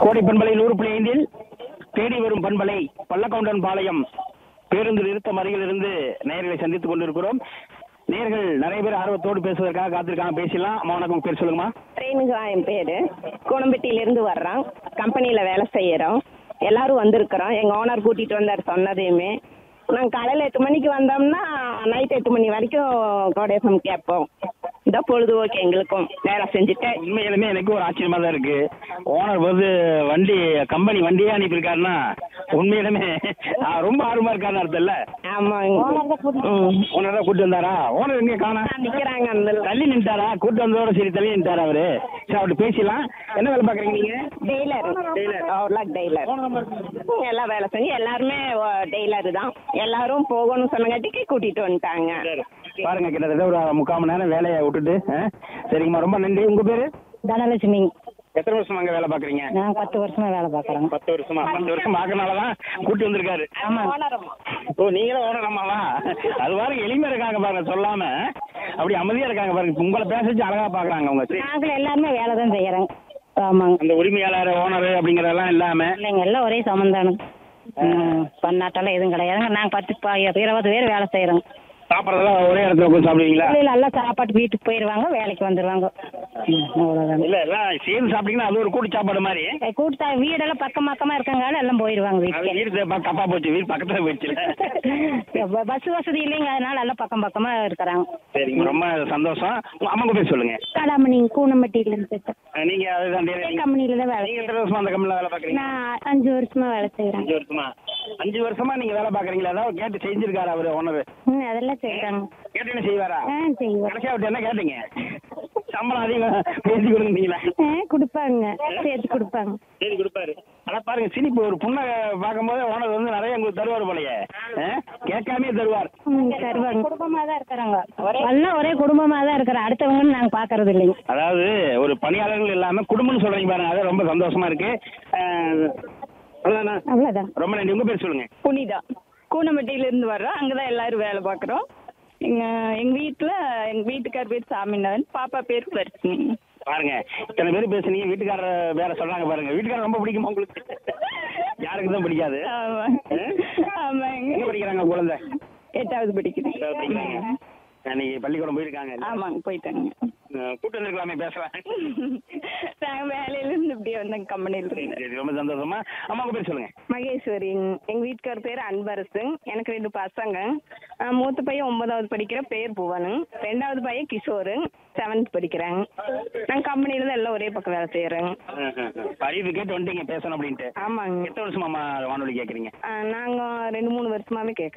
கோடை பண்பலை நூறு புள்ளி ஐந்தில் தேடி வரும் பண்பலை பள்ளக்கவுண்டன் பாளையம் பேருந்து நிறுத்தம் அருகிலிருந்து நேயர்களை சந்தித்துக் கொண்டிருக்கிறோம் நேயர்கள் நிறைய பேர் ஆர்வத்தோடு பேசுவதற்காக காத்திருக்காங்க பேசலாம் அம்மா வணக்கம் உங்க பேர் சொல்லுங்கம்மா ரேணுகா என் பேர் கோணம்பட்டியிலேருந்து வர்றோம் கம்பெனியில் வேலை செய்கிறோம் எல்லாரும் வந்திருக்கிறோம் எங்கள் ஓனர் கூட்டிகிட்டு வந்தார் சொன்னதையுமே நாங்கள் காலையில் எட்டு மணிக்கு வந்தோம்னா நைட் எட்டு மணி வரைக்கும் கோடேசம் கேட்போம் இதான் பொழுதுபோக்கு எங்களுக்கும் வேலை செஞ்சுட்டு உண்மையிலுமே எனக்கு ஒரு ஆச்சரியமா தான் இருக்கு ஓனர் வந்து வண்டி கம்பெனி வண்டியே அனுப்பியிருக்காருன்னா உண்மையிலுமே ஆ, ரொம்ப ஆர்வமா இருக்காருன்னு அர்த்தம் இல்ல ஆமாங்க ம் ஓனர் தான் கூட்டு வந்தாரா ஓனர் எங்க காணா நிற்கிறாங்க அந்த தள்ளி நின்ட்டாரா கூட்டு வந்ததோட சரி தள்ளி நின்ட்டாரா அவரு சரி அவர்கிட்ட பேசலாம் என்ன வேலை பாக்குறீங்க நீங்க டெய்லர் அவ்வளோ டெய்லர் எல்லாம் வேலை செஞ்சு எல்லாருமே டெய்லர் தான் எல்லாரும் போகணும்னு சொன்னங்காட்டிக்கு கூட்டிகிட்டு வந்துட்டாங்க பாருங்க கிட்டத்தட்ட ஒரு முக்கால் மணி நேரம் வேலையை விட்டுட்டு ஆ? சரிங்கம்மா ரொம்ப நன்றி உங்க பேரு தனலட்சுமி எத்தனை வருஷமா அங்க வேலை பாக்குறீங்க நான் பத்து வருஷமா வேலை பார்க்குறேங்க பத்து வருஷமா பத்து வருஷம் பார்க்கறனாலதான் கூட்டி வந்திருக்காரு ஓ நீங்களும் ஓனர் அம்மாவா அது பாருங்க எளிமையா இருக்காங்க பாருங்க சொல்லாம அப்படி அமைதியா இருக்காங்க பாருங்க உங்களை பேச வச்சு அழகா பாக்குறாங்க அவங்க சரி. நாங்கள் எல்லாருமே வேலை தான் செய்கிறோங்க ஆமாங்க அந்த உரிமையாளர் ஓனர் அப்படிங்கறதெல்லாம் இல்லாம இல்லைங்க எல்லாம் ஒரே சமந்தானுங்க ம் பண்ணாட்டெல்லாம் எதுவும் கிடையாதுங்க நாங்கள் பத்து ப- இருபது பேர் வேலை செய்கிறோங்க சாப்பிடறதெல்லாம் ஒரே இடத்துல உட்காந்து சாப்பிடுவீங்களா இல்லை எல்லாம் சாப்பாட்டு வீட்டுக்கு போயிடுவாங்க வேலைக்கு வந்துடுவாங்க ம் அவ்வளோதாங்க இல்ல எல்லாம் சேர்ந்து சாப்பிட்டீங்கன்னா அது ஒரு கூட்டு சாப்பாடு மாதிரி கூட்டா வீடெல்லாம் பக்கம் பக்கமாக இருக்கங்கால எல்லாம் போயிடுவாங்க அது வீட்டுக்கு வீடு ப- தப்பா போச்சு வீடு பக்கத்துல போயிடுச்சுல பஸ் வசதி இல்லைங்க அதனால எல்லாம் பக்கம் பக்கமாக இருக்கிறாங்க சரிங்க ரொம்ப சந்தோஷம் உங்க அம்மாங்க பேர் சொல்லுங்க கடாமணி கூனம்பட்டியிலேருந்து பேசுகிறேன் அஹ் நீங்க அதுதான் நீங்க கம்பெனியில் தான் வேலை நீங்க எத்தனை வருஷமா அந்த கம்பெனில வேலை பாக்குறீங்க நான் அஞ்சு வருஷமா வேலை செய்கிறேன் அஞ்சு வருஷமா அஞ்சு வருஷமா நீங்க வேலை பாக்குறீங்களா ஏதாவது கேட்டு செஞ்சிருக்காரு அவரு ஓனர் ம் அதெல்லாம் செய்கிறாங்க கேட்டு என்ன செய்வாரா ஆ செய்வோம் கடைசியா விட்டு என்ன கேட்டீங்க சம்பளம் அதிகம் பேசி கொடுத்தீங்களா ஆ கொடுப்பாங்க சேர்த்து கொடுப்பாங்க சரி கொடுப்பாரு ஆனா பாருங்க சிரிப்பு ஒரு புண்ணை பார்க்கும்போது ஓனர் வந்து நிறைய உங்களுக்கு தருவார் போலயே ஆ? கேட்காமே தருவார் ம் தருவாங்க குடும்பமாக தான் இருக்கிறாங்க எல்லாம் ஒரே குடும்பமாக தான் இருக்கிறோம் அடுத்தவங்கன்னு நாங்கள் பார்க்கறது இல்லைங்க அதாவது ஒரு பணியாளர்கள் இல்லாம குடும்பம்னு சொல்றீங்க பாருங்க அது ரொம்ப சந்தோஷமா இருக்கு அஹ், அவ்வளவுதானா? அவ்வளோதான் ரொம்ப நன்றி உங்க பேர் சொல்லுங்க புனிதா கூனம்பட்டியிலேருந்து வர்றோம் அங்கே தான் எல்லாரும் வேலை பார்க்குறோம் எங்கள் எங்கள் வீட்டில் எங்கள் வீட்டுக்கார் பேர் சாமிநாதன் பாப்பா பேர் வர்ஷினி பாருங்க இத்தனை பேர் பேசுனீங்க வீட்டுக்காரர் வேற சொல்றாங்க பாருங்க வீட்டுக்காரர் ரொம்ப பிடிக்குமா உங்களுக்கு யாருக்கு தான் பிடிக்காது ஆமாம் எங்க ஆமாங்க படிக்கிறாங்க குழந்தை எட்டாவது படிக்கிறேன் எட்டாவது படிக்கிறாங்க. இன்னைக்கு பள்ளிக்கூடம் போயிருக்காங்க ஆமாங்க போயிட்டாங்க அஹ், கூட்டு வந்திருக்கலாமே பேசலாம் நாங்கள் வேலையிலேருந்து இப்படியே வந்தோங்க கம்பெனியில் சரி, சரி, ரொம்ப சந்தோஷமா அம்மா உங்க பேர் சொல்லுங்க மகேஸ்வரி எங்கள் வீட்டுக்கார் பேர் அன்பரசு எனக்கு ரெண்டு பசங்க அஹ் மூத்த பையன் ஒன்பதாவது படிக்கிற பேர் புவனு ரெண்டாவது பையன் கிஷோரு செவன்த் படிக்கிறாங்க நாங்கள் கம்பெனியில் தான் எல்லாம் ஒரே பக்கம் வேலை செய்கிறோங்க அறிவு கேட்டு வந்துட்டீங்க பேசணும் அப்படின்ட்டு ஆமாங்க எத்தனை வருஷமா அம்மா வானொலி கேட்குறீங்க நாங்கள் ரெண்டு மூணு வருஷமாவே கேட்குறோம்